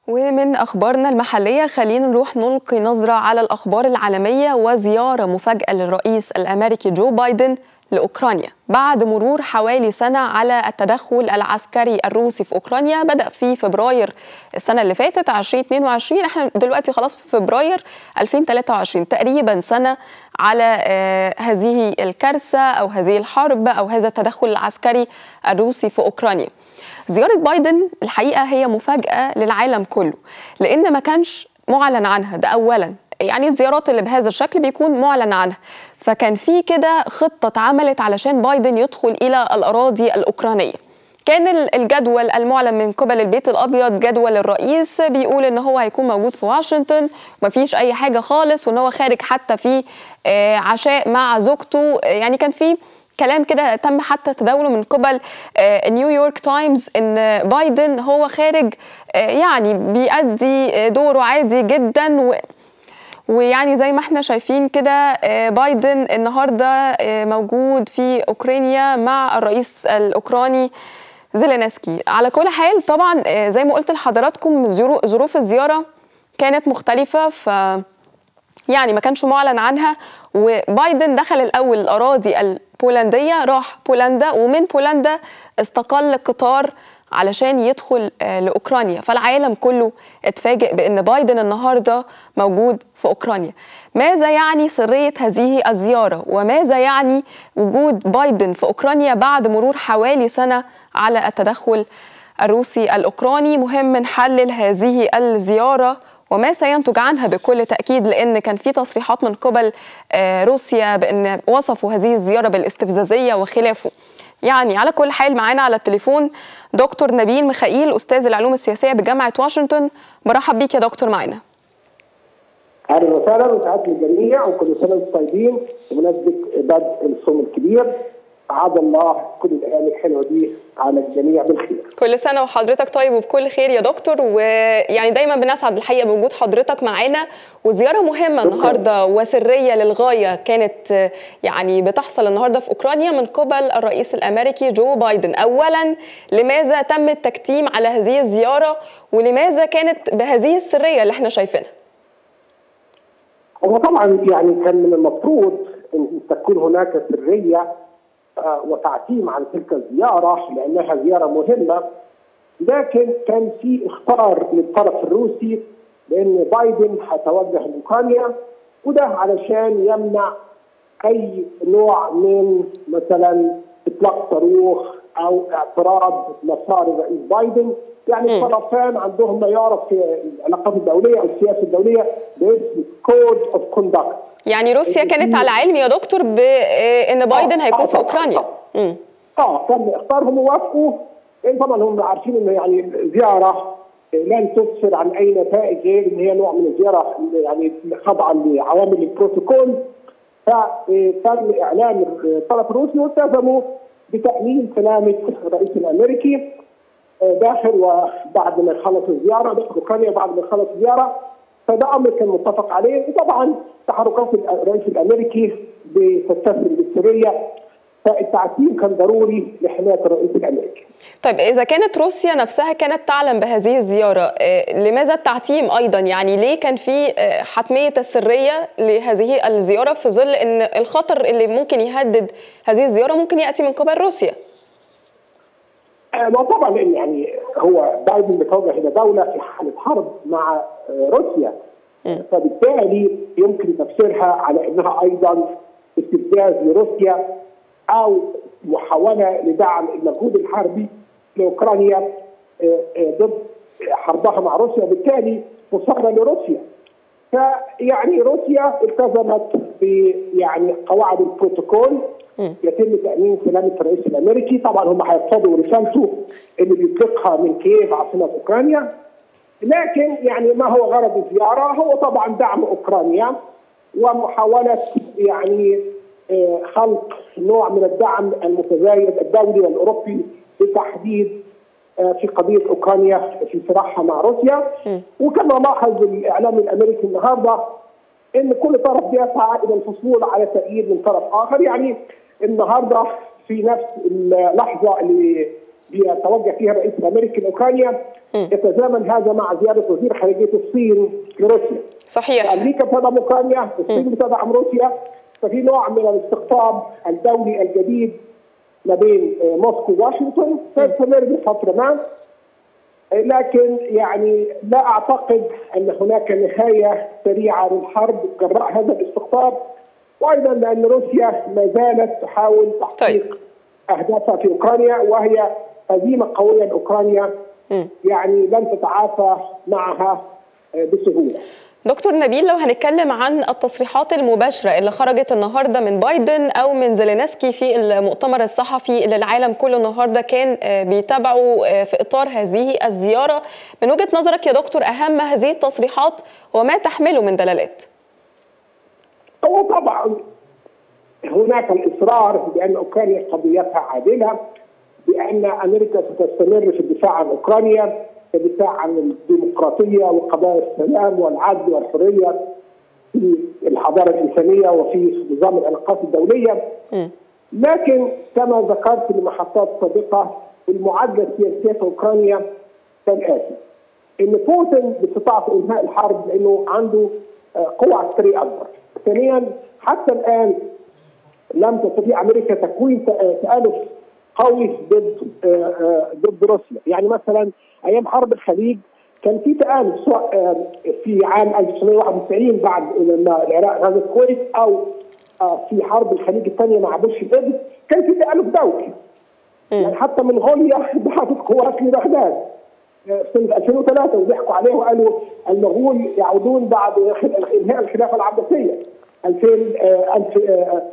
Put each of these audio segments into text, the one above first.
ومن أخبارنا المحلية خلينا نروح نلقي نظرة على الأخبار العالمية وزيارة مفاجأة للرئيس الأمريكي جو بايدن لأوكرانيا بعد مرور حوالي سنة على التدخل العسكري الروسي في أوكرانيا بدأ في فبراير السنة اللي فاتت 2022 احنا دلوقتي خلاص في فبراير 2023 تقريبا سنة على آه هذه الكارثة أو هذه الحرب أو هذا التدخل العسكري الروسي في أوكرانيا زيارة بايدن الحقيقة هي مفاجأة للعالم كله لأن ما كانش معلن عنها ده أولا يعني الزيارات اللي بهذا الشكل بيكون معلن عنها فكان في كده خطة اتعملت علشان بايدن يدخل إلى الأراضي الأوكرانية كان الجدول المعلن من قبل البيت الابيض جدول الرئيس بيقول ان هو هيكون موجود في واشنطن ومفيش اي حاجه خالص وان هو خارج حتى في عشاء مع زوجته يعني كان في كلام كده تم حتى تداوله من قبل نيويورك تايمز ان بايدن هو خارج يعني بيأدي دوره عادي جدا و ويعني زي ما احنا شايفين كده بايدن النهارده موجود في اوكرانيا مع الرئيس الاوكراني زيلينسكي على كل حال طبعا زي ما قلت لحضراتكم ظروف الزياره كانت مختلفه ف يعني ما كانش معلن عنها وبايدن دخل الاول الاراضي البولنديه راح بولندا ومن بولندا استقل قطار علشان يدخل لاوكرانيا فالعالم كله اتفاجئ بان بايدن النهارده موجود في اوكرانيا ماذا يعني سريه هذه الزياره وماذا يعني وجود بايدن في اوكرانيا بعد مرور حوالي سنه على التدخل الروسي الاوكراني مهم نحلل هذه الزياره وما سينتج عنها بكل تأكيد لأن كان في تصريحات من قبل روسيا بأن وصفوا هذه الزيارة بالاستفزازية وخلافه يعني على كل حال معانا على التليفون دكتور نبيل ميخائيل أستاذ العلوم السياسية بجامعة واشنطن مرحب بيك يا دكتور معانا اهلا وسهلا وسعاده الجميع وكل سنه وانتم طيبين بمناسبه بدء الصوم الكبير عاد الله كل الايام الحلوه دي على الجميع بالخير. كل سنه وحضرتك طيب وبكل خير يا دكتور ويعني دايما بنسعد الحقيقه بوجود حضرتك معانا وزياره مهمه النهارده وسريه للغايه كانت يعني بتحصل النهارده في اوكرانيا من قبل الرئيس الامريكي جو بايدن. اولا لماذا تم التكتيم على هذه الزياره ولماذا كانت بهذه السريه اللي احنا شايفينها؟ هو طبعا يعني كان من المفروض ان تكون هناك سريه وتعتيم عن تلك الزيارة لأنها زيارة مهمة لكن كان في اختار للطرف الروسي بأن بايدن هيتوجه لأوكرانيا وده علشان يمنع أي نوع من مثلا إطلاق صاروخ أو اعتراض مسار الرئيس بايدن يعني الطرفان عندهم ما يعرف في العلاقات الدولية أو السياسة الدولية باسم كود اوف كوندكت يعني روسيا كانت على علم يا دكتور بان بايدن هيكون في اوكرانيا اه, آه تم اختارهم ووافقوا طبعا هم عارفين ان يعني زياره لن تسفر عن اي نتائج غير ان هي نوع من الزياره يعني خاضعه لعوامل البروتوكول فتم اعلان الطرف الروسي والتزموا بتامين سلامه الرئيس الامريكي داخل وبعد ما يخلص الزياره داخل اوكرانيا بعد ما يخلص الزياره فده امر كان متفق عليه وطبعا تحركات الرئيس الامريكي بتتسم بالسريه فالتعتيم كان ضروري لحمايه الرئيس الامريكي. طيب اذا كانت روسيا نفسها كانت تعلم بهذه الزياره لماذا التعتيم ايضا يعني ليه كان في حتميه السريه لهذه الزياره في ظل ان الخطر اللي ممكن يهدد هذه الزياره ممكن ياتي من قبل روسيا؟ ما طبعا يعني هو بايدن بيتوجه الى دوله في حاله حرب مع روسيا فبالتالي يمكن تفسيرها على انها ايضا استفزاز لروسيا او محاوله لدعم المجهود الحربي لاوكرانيا ضد حربها مع روسيا وبالتالي مصره لروسيا فيعني روسيا التزمت ب يعني قواعد البروتوكول يتم تامين سلامه الرئيس الامريكي طبعا هم هيرفضوا رسالته اللي بيطلقها من كييف عاصمه اوكرانيا لكن يعني ما هو غرض الزياره هو طبعا دعم اوكرانيا ومحاوله يعني خلق نوع من الدعم المتزايد الدولي والاوروبي بالتحديد في قضيه اوكرانيا في صراعها مع روسيا وكما لاحظ الاعلام الامريكي النهارده ان كل طرف بيسعى الى الحصول على تأييد من طرف اخر يعني النهارده في نفس اللحظه اللي بيتوجه فيها الرئيس الامريكي لاوكرانيا يتزامن هذا مع زياره وزير خارجيه الصين لروسيا. صحيح امريكا بتدعم اوكرانيا، الصين بتدعم روسيا، ففي نوع من الاستقطاب الدولي الجديد ما بين موسكو وواشنطن سيستمر لفتره ما لكن يعني لا اعتقد ان هناك نهايه سريعه للحرب جراء هذا الاستقطاب وايضا لان روسيا ما زالت تحاول تحقيق طيب. اهدافها في اوكرانيا وهي هزيمه قويه لاوكرانيا يعني لن تتعافى معها بسهوله. دكتور نبيل لو هنتكلم عن التصريحات المباشرة اللي خرجت النهاردة من بايدن أو من زيلينسكي في المؤتمر الصحفي اللي العالم كله النهاردة كان بيتابعوا في إطار هذه الزيارة من وجهة نظرك يا دكتور أهم هذه التصريحات وما تحمله من دلالات هو طبعا هناك الإصرار بأن أوكرانيا قضيتها عادلة بأن أمريكا ستستمر في الدفاع عن أوكرانيا الدفاع عن الديمقراطيه وقضايا السلام والعدل والحريه في الحضاره الانسانيه وفي نظام العلاقات الدوليه م. لكن كما ذكرت في المحطات السابقه المعادله السياسيه في اوكرانيا كالاتي ان بوتين باستطاعه انهاء الحرب لانه عنده قوه عسكريه اكبر. ثانيا حتى الان لم تستطيع امريكا تكوين تالف قوي ضد ضد روسيا، يعني مثلا ايام حرب الخليج كان في تآلف سواء في عام 1991 بعد لما العراق غزا الكويت او في حرب الخليج الثانيه مع بوش الابن كان في تآلف دولي. يعني حتى منغوليا بعثت قوات لبغداد سنه 2003 وضحكوا عليه وقالوا المغول يعودون بعد انهاء الخلافه العباسيه 2000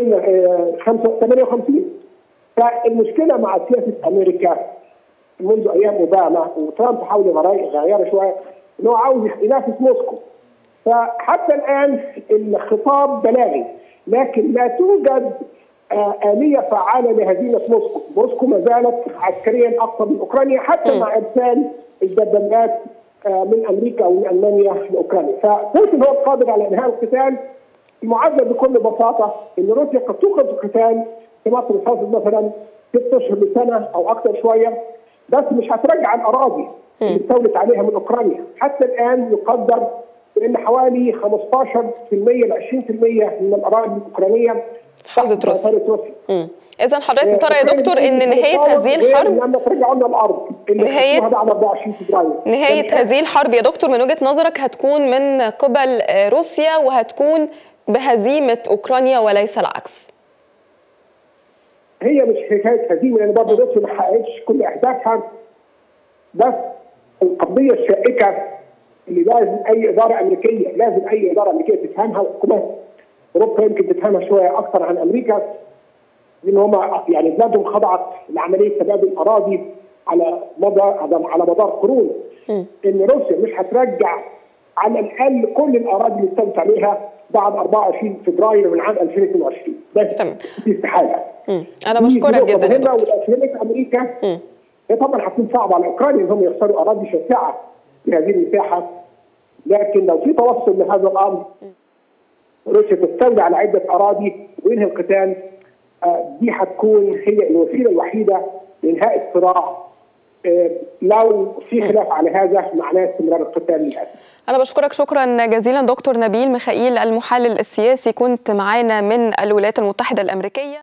2058 فالمشكله مع سياسه امريكا منذ ايام اوباما وترامب حاول يغير شويه ان هو عاوز ينافس موسكو فحتى الان الخطاب بلاغي لكن لا توجد آلية فعالة لهزيمة موسكو، موسكو ما زالت عسكريا أقوى من أوكرانيا حتى م. مع إرسال الدبابات من أمريكا أو من ألمانيا لأوكرانيا، فبوتين هو القادر على إنهاء القتال المعادلة بكل بساطة إن روسيا قد توقف القتال في مصر الحاصل مثلا ست أشهر لسنة أو أكثر شوية بس مش هترجع الأراضي اللي استولت عليها من أوكرانيا، حتى الآن يقدر بأن حوالي 15% ل 20% من الأراضي الأوكرانية حوزة روسيا إذا حضرتك ترى يا دكتور إن نهاية هذه الحرب لما ترجعوا لنا الأرض نهاية بعد 24 فبراير نهاية هذه الحرب يا دكتور من وجهة نظرك هتكون من قبل روسيا وهتكون بهزيمة أوكرانيا وليس العكس هي مش حكاية هزيمة لأن برضه روسيا ما حققتش كل أهدافها بس القضية الشائكة اللي لازم أي إدارة أمريكية لازم أي إدارة أمريكية تفهمها وحكومات اوروبا يمكن تفهمها شويه اكثر عن امريكا لان هم يعني بلادهم خضعت لعمليه تبادل اراضي على مدى على مدار قرون ان روسيا مش هترجع على الاقل كل الاراضي اللي استولت عليها بعد 24 فبراير من عام 2022 بس تمام دي استحاله انا بشكرك جدا يا دكتور والاسئله امريكا هي طبعا هتكون صعبه على اوكرانيا ان هم يخسروا اراضي شاسعه في هذه المساحه لكن لو في توصل لهذا الامر روسيا تستولي على عده اراضي وينهي القتال دي هتكون هي الوسيله الوحيده لانهاء الصراع لو في خلاف على هذا معناه استمرار القتال للاسف. أنا بشكرك شكرا جزيلا دكتور نبيل ميخائيل المحلل السياسي كنت معانا من الولايات المتحدة الأمريكية.